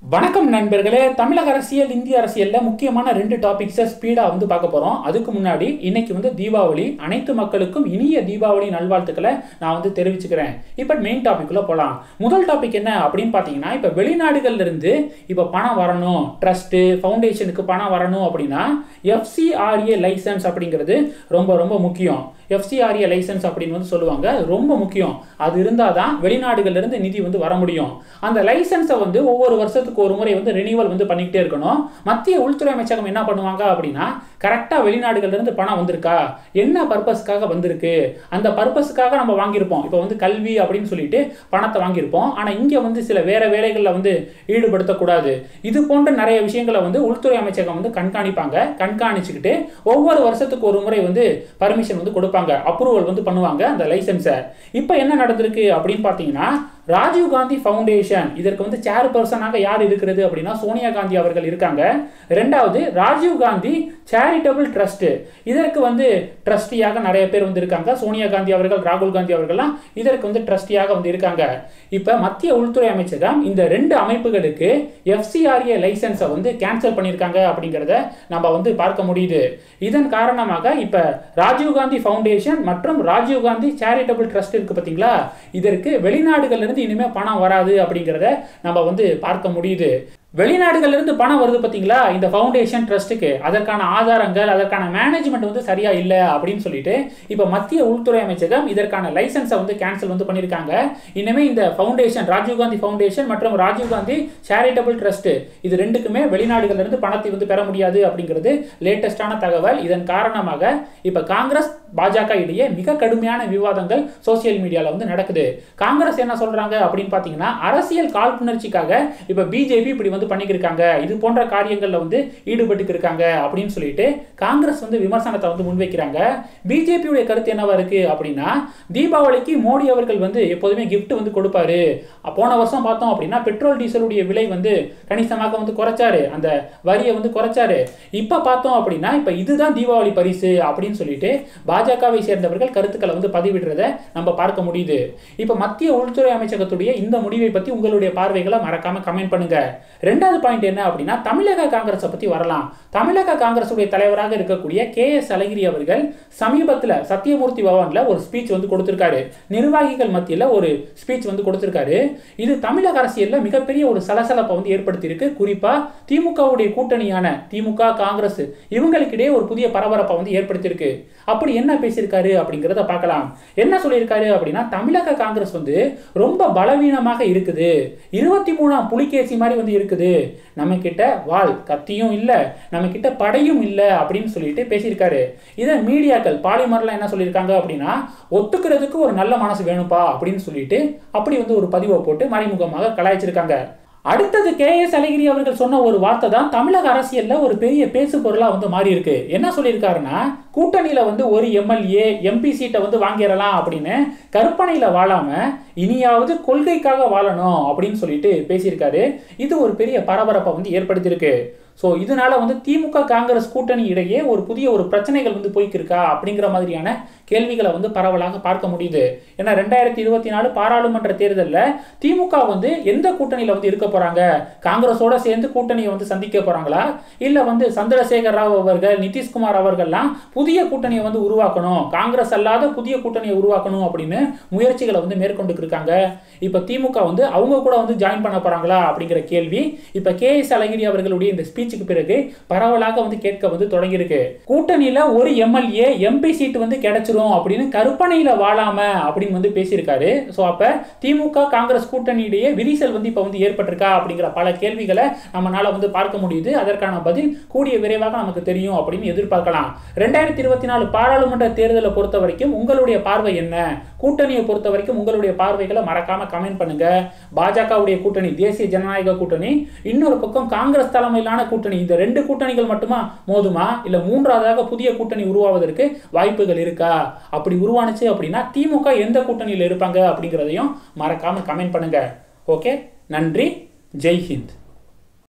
வணக்கம் நண்பர்களே தமிழக அரசியல் இந்திய அரசியல்ல முக்கியமான ரெண்டு டாபிக்ஸை ஸ்பீடா வந்து பார்க்க போறோம் அதுக்கு முன்னாடி இன்னைக்கு வந்து தீபாவளி அனைத்து மக்களுக்கும் இனிய தீபாவளி நல்வாழ்த்துக்களை நான் வந்து தெரிவிச்சுக்கிறேன் இப்போ மெயின் டாபிக்குள்ள போலாம் முதல் டாபிக் என்ன அப்படின்னு பார்த்தீங்கன்னா இப்போ வெளிநாடுகள்ல இருந்து இப்போ பணம் வரணும் ட்ரஸ்ட் ஃபவுண்டேஷனுக்கு பணம் வரணும் அப்படின்னா எஃப்சிஆர்ஏ லைசன்ஸ் அப்படிங்கிறது ரொம்ப ரொம்ப முக்கியம் எஃப்சிஆர்ஏ லைசன்ஸ் அப்படின்னு வந்து சொல்லுவாங்க அது ரொம்ப முக்கியம் அது இருந்தால் தான் வெளிநாடுகள்ல இருந்து நிதி வந்து வர முடியும் அந்த லைசன்ஸை வந்து ஒவ்வொரு வருஷத்துக்கு ஒரு முறை வந்து ரெனியூவல் வந்து பண்ணிக்கிட்டே இருக்கணும் மத்திய உள்துறை அமைச்சகம் என்ன பண்ணுவாங்க அப்படின்னா கரெக்டாக வெளிநாடுகள்ல இருந்து பணம் வந்திருக்கா என்ன பர்பஸ்க்காக வந்திருக்கு அந்த பர்பஸ்க்காக நம்ம வாங்கியிருப்போம் இப்போ வந்து கல்வி அப்படின்னு சொல்லிட்டு பணத்தை வாங்கியிருப்போம் ஆனால் இங்கே வந்து சில வேற வேலைகளில் வந்து ஈடுபடுத்தக்கூடாது இது போன்ற நிறைய விஷயங்களை வந்து உள்துறை அமைச்சகம் வந்து கண்காணிப்பாங்க கண்காணிச்சுக்கிட்டு ஒவ்வொரு வருஷத்துக்கு ஒரு முறை வந்து பர்மிஷன் வந்து கொடுப்பாங்க அப்ரூவல் வந்து பண்ணுவாங்க அந்த லைசன்ஸை இப்போ என்ன நடந்திருக்கு அப்படின்னு பார்த்தீங்கன்னா ராஜீவ் காந்தி ஃபவுண்டேஷன் இதற்கு வந்து சேர் பர்சனாக யார் இருக்கிறது அப்படின்னா சோனியா காந்தி அவர்கள் இருக்காங்க ரெண்டாவது ராஜீவ் காந்தி சேரிட்டபிள் ட்ரஸ்ட் இதற்கு வந்து ட்ரஸ்டியாக நிறைய பேர் வந்து இருக்காங்க சோனியா காந்தி அவர்கள் ராகுல் காந்தி அவர்கள்லாம் இதற்கு வந்து ட்ரஸ்டியாக வந்து இருக்காங்க இப்போ மத்திய உள்துறை அமைச்சகம் இந்த ரெண்டு அமைப்புகளுக்கு எஃப்சிஆர்ஏ லைசன்ஸை வந்து கேன்சல் பண்ணியிருக்காங்க அப்படிங்கிறத நம்ம வந்து பார்க்க முடியுது இதன் காரணமாக இப்போ ராஜீவ் காந்தி ஃபவுண்டேஷன் மற்றும் ராஜீவ் காந்தி சேரிட்டபிள் ட்ரஸ்ட் இருக்கு பார்த்தீங்களா இதற்கு வெளிநாடுகள்ல இருந்து இனிமே பணம் வராது அப்படிங்கிறத நம்ம வந்து பார்க்க முடியுது வெளிநாடுகள்ல இருந்து பணம் வருது பார்த்தீங்களா இந்த ஃபவுண்டேஷன் ட்ரஸ்ட்டுக்கு அதற்கான ஆதாரங்கள் அதற்கான மேனேஜ்மெண்ட் வந்து சரியா இல்லை அப்படின்னு சொல்லிட்டு இப்போ மத்திய உள்துறை அமைச்சகம் இதற்கான லைசன்ஸை வந்து கேன்சல் வந்து பண்ணியிருக்காங்க இனிமே இந்த ஃபவுண்டேஷன் ராஜீவ்காந்தி ஃபவுண்டேஷன் மற்றும் ராஜீவ்காந்தி சேரிட்டபிள் ட்ரஸ்ட் இது ரெண்டுக்குமே வெளிநாடுகள்ல இருந்து பணத்தை வந்து பெற முடியாது அப்படிங்கிறது லேட்டஸ்டான தகவல் இதன் காரணமாக இப்போ காங்கிரஸ் பாஜக இடையே மிக கடுமையான விவாதங்கள் சோசியல் மீடியாவில் வந்து நடக்குது காங்கிரஸ் என்ன சொல்றாங்க அப்படின்னு பார்த்தீங்கன்னா அரசியல் காழ்ப்புணர்ச்சிக்காக இப்போ பிஜேபி இப்படி வந்து பண்ணிக்கிருக்காங்க இது போன்ற காரியங்களில் வந்து ஈடுபட்டு இருக்காங்க அப்படின்னு சொல்லிட்டு காங்கிரஸ் வந்து விமர்சனத்தை வந்து முன்வைக்கிறாங்க பிஜேபியுடைய கருத்து என்னவா இருக்கு அப்படின்னா தீபாவளிக்கு மோடி அவர்கள் வந்து எப்போதுமே கிஃப்ட் வந்து கொடுப்பாரு போன வருஷம் பார்த்தோம் அப்படின்னா பெட்ரோல் டீசலுடைய விலை வந்து கணிசமாக வந்து குறைச்சாரு அந்த வரியை வந்து குறைச்சாரு இப்போ பார்த்தோம் அப்படின்னா இப்போ இதுதான் தீபாவளி பரிசு அப்படின்னு சொல்லிட்டு பாஜகவை சேர்ந்தவர்கள் கருத்துக்களை வந்து பதிவிடுறத நம்ம பார்க்க முடியுது இப்போ மத்திய உள்துறை அமைச்சகத்துடைய இந்த முடிவை பற்றி உங்களுடைய பார்வைகளை மறக்காம கமெண்ட் பண்ணுங்க ரெண்டாவது பாயிண்ட் என்ன அப்படின்னா தமிழக காங்கிரஸை பற்றி வரலாம் தமிழக காங்கிரஸுடைய தலைவராக இருக்கக்கூடிய கே எஸ் அழகிரி அவர்கள் சமீபத்தில் சத்தியமூர்த்தி பவனில் ஒரு ஸ்பீச் வந்து கொடுத்திருக்காரு நிர்வாகிகள் மத்தியில் ஒரு ஸ்பீச் வந்து கொடுத்திருக்காரு இது தமிழக அரசியலில் மிகப்பெரிய ஒரு சலசலப்பை வந்து ஏற்படுத்தியிருக்கு குறிப்பாக திமுகவுடைய கூட்டணியான திமுக காங்கிரஸ் இவங்களுக்கிடையே ஒரு புதிய பரபரப்பை வந்து ஏற்படுத்தியிருக்கு அப்படி என்ன பேசியிருக்காரு அப்படிங்கிறத பார்க்கலாம் என்ன சொல்லியிருக்காரு அப்படின்னா தமிழக காங்கிரஸ் வந்து ரொம்ப பலவீனமாக இருக்குது இருபத்தி மூணாம் புலிகேசி மாதிரி வந்து இருக்குது நம்ம கிட்ட வாள் கத்தியும் இல்லை நம்ம கிட்ட படையும் இல்லை அப்படின்னு சொல்லிட்டு பேசியிருக்காரு இதை மீடியாக்கள் பாலிமர்லாம் என்ன சொல்லியிருக்காங்க அப்படின்னா ஒத்துக்கிறதுக்கு ஒரு நல்ல மனசு வேணும்ப்பா அப்படின்னு சொல்லிட்டு அப்படி வந்து ஒரு பதிவை போட்டு மறைமுகமாக கலாய்ச்சிருக்காங்க அடுத்தது கே எஸ் அழகிரி அவர்கள் சொன்ன ஒரு வார்த்தை தான் தமிழக அரசியல்ல ஒரு பெரிய பேசு பொருளா வந்து மாறி இருக்கு என்ன சொல்லியிருக்காருன்னா கூட்டணியில வந்து ஒரு எம்எல்ஏ எம்பி சீட்டை வந்து வாங்கிடலாம் அப்படின்னு கற்பனையில வாழாம இனியாவது கொள்கைக்காக வாழணும் அப்படின்னு சொல்லிட்டு பேசியிருக்காரு இது ஒரு பெரிய பரபரப்பை வந்து ஏற்படுத்தியிருக்கு ஸோ இதனால வந்து திமுக காங்கிரஸ் கூட்டணி இடையே ஒரு புதிய ஒரு பிரச்சனைகள் வந்து போய்க்கிருக்கா அப்படிங்கிற மாதிரியான கேள்விகளை வந்து பரவலாக பார்க்க முடியுது ஏன்னா ரெண்டாயிரத்தி இருபத்தி நாலு பாராளுமன்ற தேர்தலில் திமுக வந்து எந்த கூட்டணியில் வந்து இருக்க போறாங்க காங்கிரஸோட சேர்ந்து கூட்டணியை வந்து சந்திக்க போறாங்களா இல்லை வந்து சந்திரசேகர் ராவ் அவர்கள் நிதிஷ்குமார் அவர்கள்லாம் புதிய கூட்டணியை வந்து உருவாக்கணும் காங்கிரஸ் அல்லாத புதிய கூட்டணியை உருவாக்கணும் அப்படின்னு முயற்சிகளை வந்து மேற்கொண்டு இருக்காங்க இப்போ திமுக வந்து அவங்க கூட வந்து ஜாயின் பண்ண போறாங்களா அப்படிங்கிற கேள்வி இப்போ கே எஸ் அழகிரி அவர்களுடைய இந்த ஸ்பீச்சுக்கு பிறகு பரவலாக வந்து கேட்க வந்து தொடங்கியிருக்கு கூட்டணியில ஒரு எம்எல்ஏ எம்பி சீட் வந்து கிடைச்சிரும் அப்படின்னு கற்பனையில வாழாம அப்படின்னு வந்து பேசியிருக்காரு ஸோ அப்ப திமுக காங்கிரஸ் கூட்டணியிடையே விரிசல் வந்து இப்போ வந்து ஏற்பட்டிருக்கா அப்படிங்கிற பல கேள்விகளை நம்மளால வந்து பார்க்க முடியுது அதற்கான பதில் கூடிய விரைவாக நமக்கு தெரியும் அப்படின்னு எதிர்பார்க்கலாம் ரெண்டாயிரத்தி இருபத்தி நாலு பாராளுமன்ற தேர்தலை பொறுத்த வரைக்கும் உங்களுடைய பார்வை என்ன கூட்டணியை பொறுத்த வரைக்கும் உங்களுடைய பார்வைகளை மறக்காம கமெண்ட் பண்ணுங்க பாஜகவுடைய கூட்டணி தேசிய ஜனநாயக கூட்டணி இன்னொரு பக்கம் காங்கிரஸ் தலைமையிலான கூட்டணி இந்த ரெண்டு கூட்டணிகள் மட்டுமா மோதுமா இல்ல மூன்றாவதாக புதிய கூட்டணி உருவாவதற்கு வாய்ப்புகள் இருக்கா அப்படி உருவானுச்சு அப்படின்னா திமுக எந்த கூட்டணியில் இருப்பாங்க அப்படிங்கிறதையும் மறக்காம கமெண்ட் பண்ணுங்க ஓகே நன்றி ஜெய் ஹிந்த்